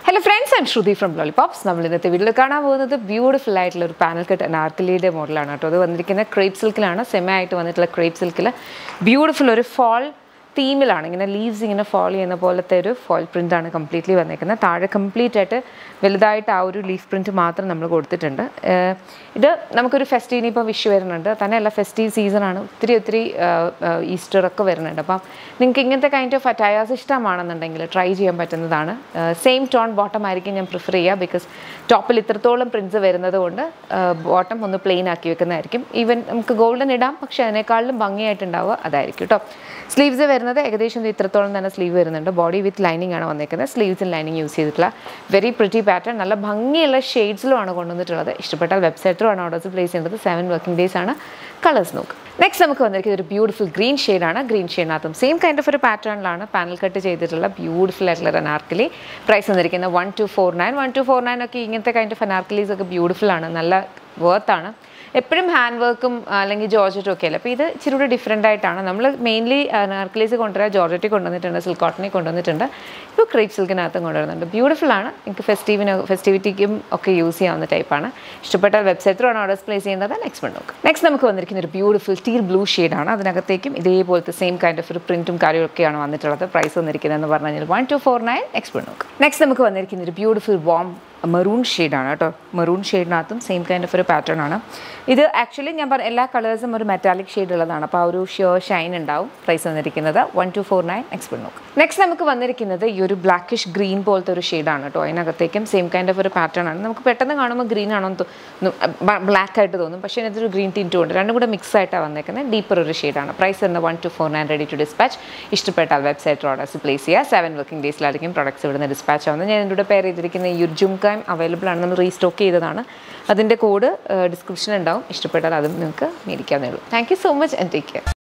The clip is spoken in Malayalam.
hello friends and Shruthi from Lollipops നമ്മൾ ഇന്നത്തെ വീട്ടിൽ കാണാൻ പോകുന്നത് ബ്യൂട്ടിഫുൾ ആയിട്ടുള്ള ഒരു പാനൽ കട്ട് അനാർക്കലിയുടെ മോഡലാണ് കേട്ടോ അത് വന്നിരിക്കുന്ന ക്രേപ്പ് സിൽക്കിലാണ് സെമി ആയിട്ട് വന്നിട്ടുള്ള ക്രേപ്പ് സിൽക്കിൽ ബ്യൂട്ടിഫുൾ ഒരു ഫോൾ തീമിലാണ് ഇങ്ങനെ ലീവ്സ് ഇങ്ങനെ ഫോൾ ചെയ്യുന്ന പോലത്തെ ഒരു ഫോൾ പ്രിൻ്റ് ആണ് കംപ്ലീറ്റ്ലി വന്നേക്കുന്നത് താഴെ കംപ്ലീറ്റ് ആയിട്ട് വലുതായിട്ട് ആ ഒരു ലീഫ് പ്രിൻറ്റ് മാത്രം നമ്മൾ കൊടുത്തിട്ടുണ്ട് ഏഹ് ഇത് നമുക്കൊരു ഫെസ്റ്റീവ് ഇപ്പോൾ വിഷു വരുന്നുണ്ട് തന്നെയല്ല ഫെസ്റ്റീവ് സീസണാണ് ഒത്തിരി ഒത്തിരി ഈസ്റ്റർ ഒക്കെ വരുന്നുണ്ട് അപ്പം നിങ്ങൾക്ക് ഇങ്ങനത്തെ കൈൻഡ് ഓഫ് അറ്റയേഴ്സ് ഇഷ്ടമാണെന്നുണ്ടെങ്കിൽ ട്രൈ ചെയ്യാൻ പറ്റുന്നതാണ് സെയിം ടോൺ ബോട്ടം ആയിരിക്കും ഞാൻ പ്രിഫർ ചെയ്യുക ബിക്കോസ് ടോപ്പിൽ ഇത്രത്തോളം പ്രിൻസ് വരുന്നത് കൊണ്ട് ബോട്ടം ഒന്ന് പ്ലെയിൻ ആക്കി വെക്കുന്നതായിരിക്കും ഈവൻ നമുക്ക് ഗോൾഡൻ ഇടാം പക്ഷേ അതിനേക്കാളും ഭംഗിയായിട്ടുണ്ടാവുക അതായിരിക്കും കേട്ടോ സ്ലീവ്സ് വരുന്നത് ഏകദേശം ഇത് ഇത്രത്തോളം തന്നെ സ്ലീവ് വരുന്നുണ്ട് ബോഡി വിത്ത് ലൈനിങ് ആണ് വന്നേക്കുന്നത് സ്ലീവ്സിൽ ലൈനിങ് യൂസ് ചെയ്തിട്ടുള്ള വെരി പ്രിറ്റി പാറ്റേൺ നല്ല ഭംഗിയുള്ള ഷെയ്ഡ്സിലുമാണ് കൊണ്ടുവന്നിട്ടുള്ളത് ഇഷ്ടപ്പെട്ടാൽ വെബ്സൈറ്റിലുമാണ് ഓർഡേഴ്സ് പ്ലേസ് ചെയ്യേണ്ടത് സെവൻ വർക്കിംഗ് ഡേയ്സ് ആണ് കളേഴ്സ് നോക്കുക നെക്സ്റ്റ് നമുക്ക് വന്നിരിക്കുന്നത് ഒരു ബ്യൂട്ടിഫുൾ ഗ്രീൻ ഷെയ്ഡാണ് ഗ്രീൻ ഷെയ്ഡിനകത്തും സെയിം കൈൻഡ് ഓഫ് ഒരു പാറ്റേണിലാണ് പാനൽ കട്ട് ചെയ്തിട്ടുള്ള ബ്യൂട്ടിഫുൾ ആയിട്ടുള്ള അനാർക്കലി പ്രൈസ് വന്നിരിക്കുന്നത് one two four nine one two four nine ഒക്കെ ഇങ്ങനത്തെ കൈൻഡ് ഓഫ് അനാർക്കലീസ് ഒക്കെ ബ്യൂട്ടിഫുൾ ആണ് നല്ല വേർത്താണ് എപ്പോഴും ഹാൻഡ് വർക്കും അല്ലെങ്കിൽ ജോർജറ്റും ഒക്കെ അല്ലേ അപ്പോൾ ഇത് ഇച്ചിരി കൂടി ഡിഫറെൻ്റ് ആയിട്ടാണ് നമ്മൾ മെയിൻലി അനാർക്കലീസ് കൊണ്ടുവരാൻ ജോർജറ്റിൽ കൊണ്ടുവന്നിട്ടുണ്ട് സിൽക്ക് കോട്ടണിൽ കൊണ്ടുവന്നിട്ടുണ്ട് ഇപ്പോൾ ക്രേപ്പ് സിൽക്കിനകത്തും കൊണ്ടുവരുന്നുണ്ട് ബ്യൂട്ടിഫുൾ ആണ് നിങ്ങൾക്ക് ഫെസ്റ്റീവിന് ഫെസ്റ്റിവിറ്റിക്കും ഒക്കെ യൂസ് ചെയ്യാവുന്ന ടൈപ്പാണ് ഇഷ്ടപ്പെട്ടാൽ വെബ്സൈറ്റിലാണ് ഓർഡേഴ്സ് പ്ലേസ് ചെയ്യേണ്ടത് നെക്സ്റ്റ് വൺ നോക്കുക നെക്സ്റ്റ് നമുക്ക് വന്നിരിക്കുന്ന ഒരു ബ്യൂട്ടിഫുൾ ടീൽ ബ്ലൂ ഷെയ്ഡാണ് അതിനകത്തേക്കും ഇതേപോലത്തെ സെയിം കൈൻഡ് ഓഫ് ഒരു പ്രിൻറ്റും കാര്യമൊക്കെയാണ് വന്നിട്ടുള്ളത് പ്രൈസ് വന്നിരിക്കുന്നതെന്ന് പറഞ്ഞു കഴിഞ്ഞാൽ one two four nine next one നോക്കുക നെക്സ്റ്റ് നമുക്ക് വന്നിരിക്കുന്ന ഒരു ബ്യൂട്ടിഫുൾ വോം മെറൂൺ ഷെയ്ഡാണ് കേട്ടോ മെറൂൺ ഷെയ്ഡിനകത്തും സെയിം കൈൻഡ് ഓഫ് ഒരു പാറ്റേൺ ആണ് ഇത് ആക്ച്വലി ഞാൻ പറഞ്ഞ എല്ലാ കളേഴ്സും ഒരു മെറ്റാലിക് ഷെയ്ഡ് ഉള്ളതാണ് അപ്പോൾ ആ ഒരു ഷ്യോ ഷൈൻ ഉണ്ടാവും പ്രൈസ് വന്നിരിക്കുന്നത് one two four nine expert നോക്ക് നെക്സ്റ്റ് നമുക്ക് വന്നിരിക്കുന്നത് ഈ ഒരു ബ്ലാക്കിഷ് ഗ്രീൻ പോലത്തെ ഒരു ഷെയ്ഡാണ് കേട്ടോ അതിനകത്തേക്കും സെയിം കൈൻഡ് ഓഫ് ഒരു പാറ്റേൺ ആണ് നമുക്ക് പെട്ടെന്ന് കാണുമ്പോൾ ഗ്രീൻ ആണോ തോന്നും ബ്ലാക്ക് ആയിട്ട് തോന്നും പക്ഷേ ഇതിനകത്തൊരു ഗ്രീൻ ടിൻറ്റും ഉണ്ട് രണ്ടും കൂടെ മിക്സ് ആയിട്ടാണ് വന്നേക്കുന്നത് ഡീപ്പർ ഒരു ഷെയ്ഡാണ് പ്രൈസ് വരുന്നത് one two four nine ready to dispatch ഇഷ്ടപ്പെട്ടാൽ വെബ്സൈറ്റ് ഓർഡേഴ്സ് പ്ലേസ് ചെയ്യുക സെവൻ വർക്കിംഗ് ഡേയ്സിലായിരിക്കും പ്രൊഡക്ട്സ് ഇവിടുന്ന് ഡിസ്പാച്ച് ആവുന്നത് ഞാൻ എൻ്റെ പേര് ചെയ്തിരിക്കുന്ന ഈ ഒരു ജുംകാം അവൈലബിൾ ആണ് നമ്മൾ റീസ്റ്റോക്ക് ചെയ്തതാണ് അതിൻ്റെ കോഡ് ഡിസ്ക്രിപ്ഷൻ ഉണ്ടാവും ഇഷ്ടപ്പെട്ടാൽ അതും നിങ്ങൾക്ക് മേടിക്കാവുന്നേ ഉള്ളൂ thank you so much and take care